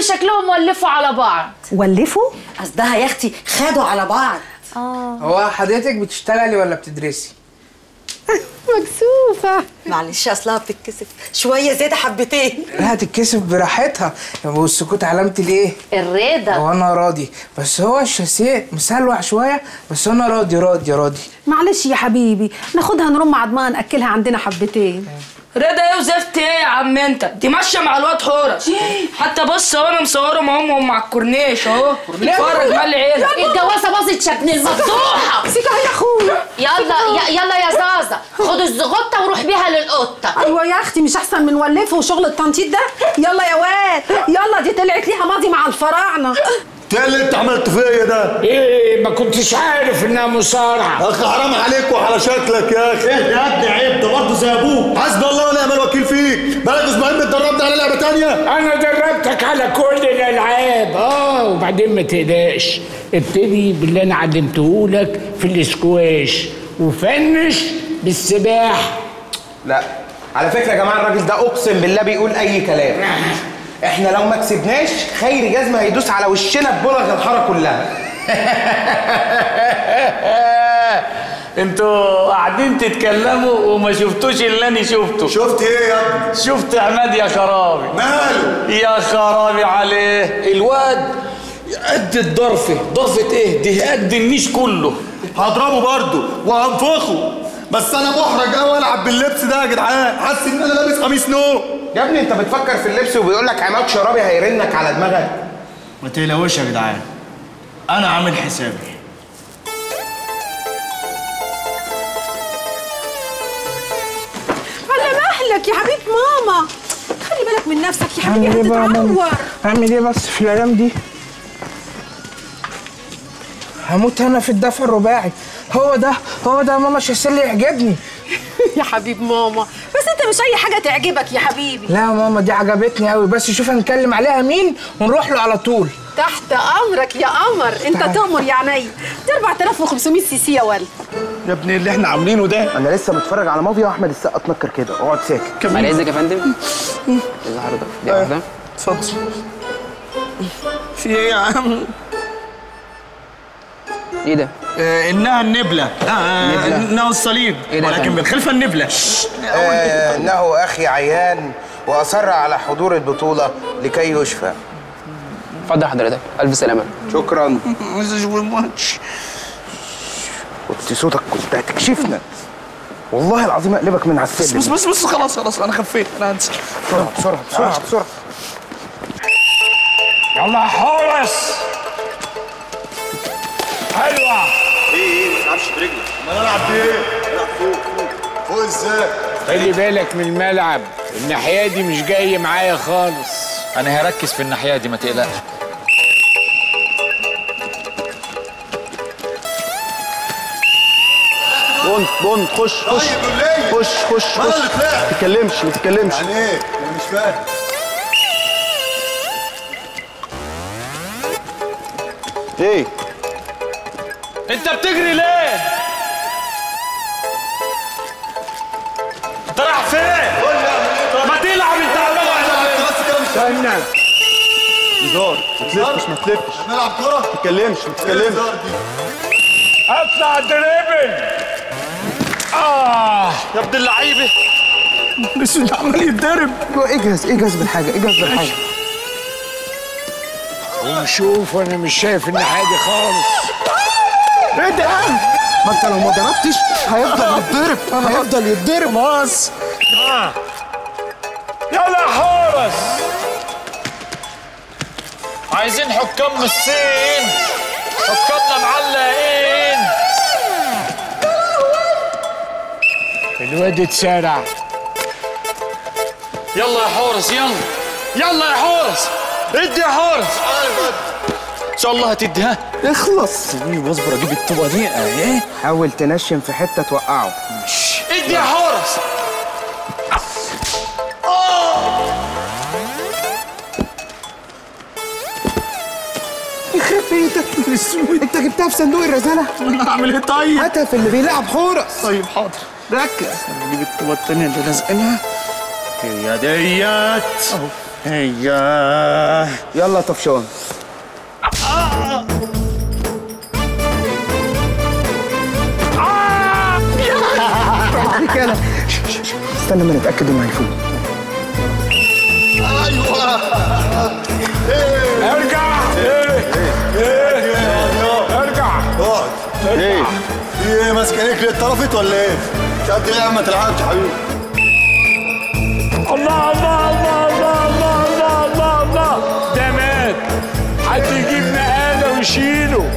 شكلهم ولفوا على بعض ولفوا قصدها يا اختي خدوا على بعض هو حضرتك بتشتغلي ولا بتدرسي مكسوفه معلش اصلها بتتكسف شويه زياده حبتين لا هتتكسف براحتها والسكوت علامة الايه الرضا وانا راضي بس هو الشاسيه مسلوع شويه بس انا راضي راضي راضي معلش يا حبيبي ناخدها نرم عضمها ناكلها عندنا حبتين رضا ايه وزفت ايه يا عم انت دي ماشيه مع الواد حورس حتى بص اهو انا مصورهم هم مع الكورنيش اهو اتفرج مال عينك الجوازه باظت شكل المفضوحه سيبها يا اخويا يلا ي- يلا يا زازا خد الزغطه وروح بيها للقطه ايوه يا اختي مش احسن من ولفه وشغل التنطيط ده يلا يا واد يلا دي طلعت ليها ماضي مع الفراعنه ايه اللي انت عملته فيا ده؟ ايه ما كنتش عارف انها مصارعه يا اخي حرام عليك وعلى شكلك يا اخي اهدى يا ابني عيب ده برضه زي ابوك حسبي الله ونعم الوكيل فيك بقالك اسبوعين بتدربني على لعبه تانية انا دربتك على كل الالعاب اه وبعدين ما تقلقش ابتدي باللي انا علمته لك في الاسكواش وفنش بالسباحه لا على فكره يا جماعه الراجل ده اقسم بالله بيقول اي كلام احنا لو ما كسبناش خير جزمه هيدوس على وشنا ببلغ الحاره كلها انتوا قاعدين تتكلموا وما شفتوش اللي انا شفته شفت ايه يا ابني؟ شفت عماد يا خرابي ماله؟ يا خرابي عليه الواد قد الضرفه ضرفه ايه دي قد النيش كله هضربه برضه وهنفخه بس انا محرج قوي العب باللبس ده يا جدعان حاسس ان انا لابس قميص نوم يا ابني انت بتفكر في اللبس وبيقول لك عماد شرابي هيرنك على دماغك ما تقلقوش يا جدعان انا عامل حسابي على مهلك يا حبيب ماما خلي بالك من نفسك يا اعمل حبيبي ايه بقى يا ماما؟ هتتعور اعمل ايه بس في الايام دي هموت انا في الدفع الرباعي هو ده هو ده يا ماما الشاسيه اللي يعجبني يا حبيب ماما بس انت مش اي حاجه تعجبك يا حبيبي لا يا ماما دي عجبتني قوي بس شوف هنتكلم عليها مين ونروح له على طول تحت امرك يا قمر انت تؤمر يا عينيا دي 4500 سي سي يا ولد يا ابني اللي احنا عاملينه ده انا لسه متفرج على مافيا واحمد السقا اتنكر كده اقعد ساكت بعد اذنك يا فندم الظهر ده دي واحده اتفضل في ايه يا عم ايه ده؟ آه انها النبله آه نبلة. انها الصليب إيه ده يا ولكن فندم؟ بالخلفه النبله آه انه اخي عيان واصر على حضور البطوله لكي يشفى اتفضل حضرتك الف سلامه شكرا عايز اشوف الماتش وطي صوتك كنت هتكشفنا والله العظيم اقلبك من على السلم بس بس بس خلاص خلاص انا خفيت انا هنسى بسرعه بسرعه بسرعه بسرعه يلا يا حورس حلوه ايه ما تلعبش برجلك امال العب بايه؟ العب فوق فوق فوق ازاي؟ خلي بالك من الملعب الناحيه دي مش جاي معايا خالص انا هركز في الناحيه دي ما تقلقش بونت بونت خش خش خش خش خش ما تتكلمش ما تتكلمش يعني ايه؟ انا مش فاهم ايه؟ انت بتجري ليه انت رايح فين ما تلعب انت استنى هزار ما تلفش ما تلفش نلعب كورة؟ ما تتكلمش ما تتكلمش اطلع دريبل اه يا ابن اللعيبة بس انت عمال يتضرب اجهز اجهز بالحاجه اجهز بالحاجه وشوف انا مش شايف الناحيه دي خالص ايه ده ما انت لو ما ضربتش هيفضل يتضرب هيفضل يتضرب باص يلا يا حورس عايزين حكام من الصين حكامنا معلقين الواد اتسرع يلا يا حورس يلا يلا يا حورس ادي يا حورس ان شاء الله هتديها اخلص سيبني بصبر اجيب الطوبه دي ايه حاول تنشن في حته توقعه ادي يا حورس يخرب بيتك السود انت جبتها في صندوق الرزاله اعمل ايه طيب هاتها في اللي بيلعب حورس طيب حاضر ركز اجيب الطوبه التانيه اللي لازقينها هي ديت ايوه يلا طفشان كده استنى ما نتاكد انه هيفوق ايوه ارجع ارجع اقعد ايه في ايه ماسك عينيك ليه اتطرفت ولا ايه؟ مش قد ايه يا عم ما تلعبش حبيبي الله الله الله الله الله الله الله الله ده مات حد يجيب نقاله ويشيله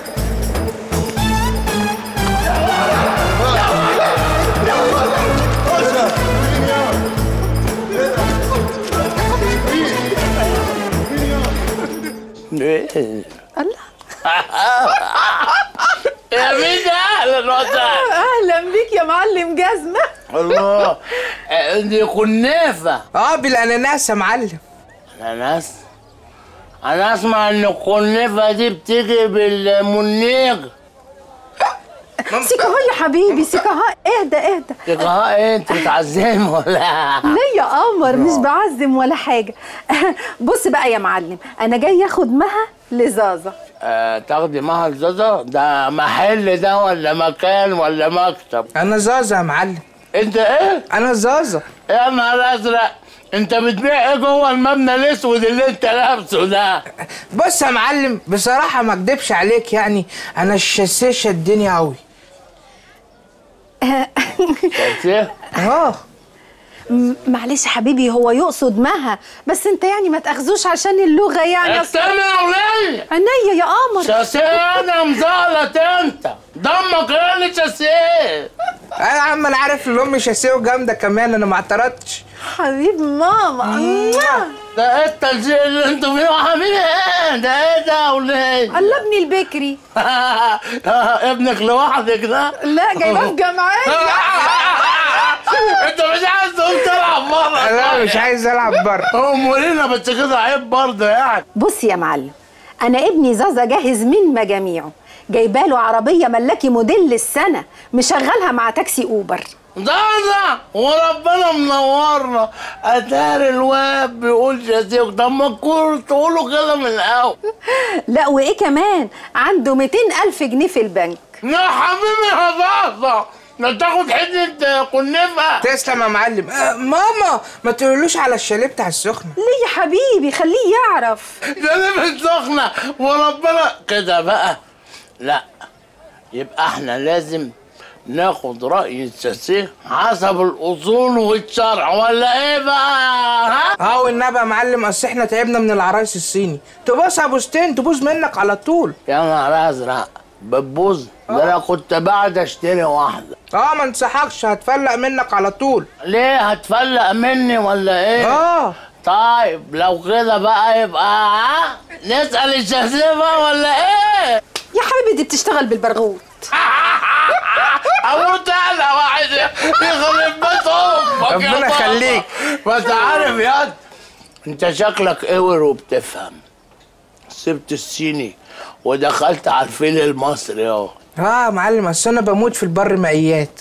يا مين اهلا وسهلا اهلا بيك يا معلم جزمه الله دي كنافه اه بالاناناس يا معلم اناناس انا اسمع ان الكنافه دي بتيجي بالمنيغ سيكا هو يا حبيبي سيكا ها اهدى اهدى تقها ايه انت بتعزمي ولا لا يا قمر مش بعزم ولا حاجه بص بقى يا معلم انا جاي اخد مها لزازا آه تاخدي معها الزازا ده محل ده ولا مكان ولا مكتب انا زازا يا معلم انت ايه انا زازا يا نهار ازرق انت بتبيع ايه جوه المبنى الاسود اللي انت لابسه ده بص يا معلم بصراحه ما اكدبش عليك يعني انا الشاسيه شدني قوي ايه اه م- معلش حبيبي هو يقصد مها بس انت يعني ما تاخذوش عشان اللغه يعني استنى يا ولية عينيا يا قمر شاسيه انا مزغلط انت دمك ايه اللي شاسيه يا عم انا عارف ان امي شاسيه وجامده كمان انا ما اعترضتش حبيب ماما ده ايه التلزيق اللي انتوا فيه عاملين ايه ده ايه ده يا ولية الله ابني البكري ابنك لوحدك ده لا جايباه في جامعتي انت مش عايز تقوم تلعب بره لا مش عايز العب بره امورينا بس كده عيب برضه يعني بص يا معلم انا ابني زازا جاهز من مجاميعه جايباله عربيه ملاكي موديل السنه مشغلها مع تاكسي اوبر ده ده وربنا منورنا اتاري الواد بيقول شاسيك طب ما تكونوا تقولوا كده من الاول لا وايه كمان عنده 200 الف جنيه في البنك يا حبيبي يا زازا ده تاخد حته كنافه تسلم يا معلم آه ماما ما تقولوش على الشاليه بتاع السخنه ليه يا حبيبي خليه يعرف ده ليه سخنه وربنا كده بقى لا يبقى احنا لازم ناخد رأي الساسيه حسب الأصول والشرع ولا إيه بقى؟ ها؟ اه والنبي يا معلم اصل احنا تعبنا من العرايس الصيني تبوس ابوستين تبوظ منك على طول يا نهار أزرق بتبوظ ده أنا كنت بعد أشتري واحدة اه ما انصحكش هتفلق منك على طول ليه هتفلق مني ولا إيه؟ اه طيب لو كده بقى يبقى ها؟ نسأل الشاسيه بقى ولا إيه؟ يا حبيبي دي بتشتغل بالبرغوث اموت انا واحد يخرب بيت امك ربنا يا بابا. يخليك. بس عارف يا انت شكلك قور وبتفهم سبت الصيني ودخلت على الفيل المصري اهو اه يا معلم اصل انا بموت في البر مائيات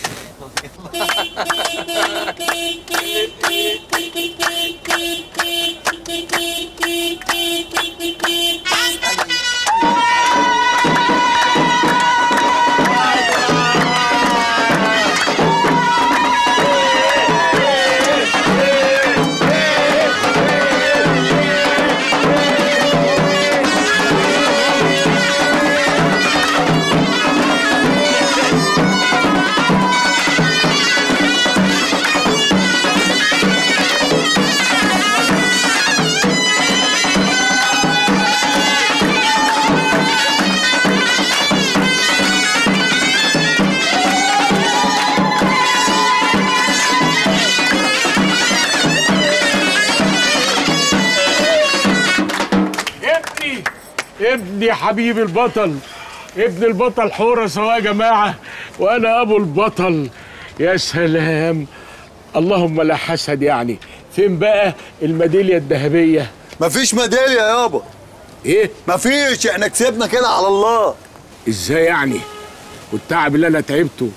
ابني ابني حبيب البطل ابن البطل حورس اهو يا جماعه وانا ابو البطل يا سلام اللهم لا حسد يعني فين بقى الميداليه الذهبيه مفيش ميداليه يابا ايه مفيش احنا كسبنا كده على الله ازاي يعني والتعب اللي انا تعبته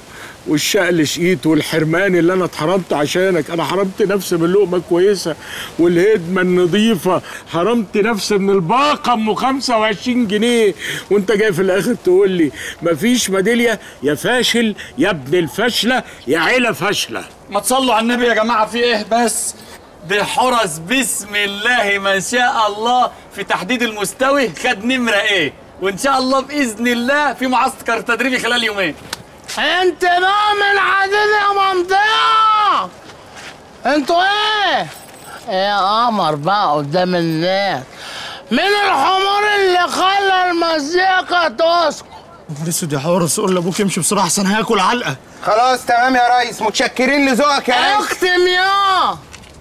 والشقل شقيت والحرمان اللي انا اتحرمت عشانك انا حرمت نفسي من لقمه كويسه والهدمه النظيفه حرمت نفسي من الباقه ام 25 جنيه وانت جاي في الاخر تقول لي مفيش ميداليه يا فاشل يا ابن الفاشله يا عيله فاشله ما تصلوا على النبي يا جماعه في ايه بس ده حرس بسم الله ما شاء الله في تحديد المستوي خد نمره ايه وان شاء الله باذن الله في معسكر تدريبي خلال يومين انت بقى من عدد يا منطقة انتوا ايه؟ ايه يا قمر بقى قدام الناس مين الحمار اللي خلى المزيكا تسكت؟ اسود يا حورس قول لابوك يمشي بسرعه احسن هياكل علقه خلاص تمام يا ريس متشكرين لذوقك يا ريس اختم يا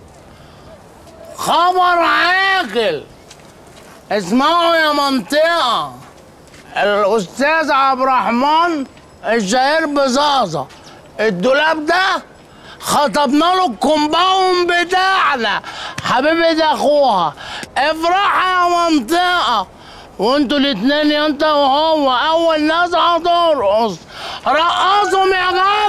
خبر عاجل اسمعوا يا منطقة الأستاذ عبد الرحمن الشهير بزازة الدولاب ده خطبنا له الكومباوند بتاعنا حبيبة اخوها افرح يا منطقة وانتوا الاتنين انت وهو اول ناس هترقص رقصهم يا جماعة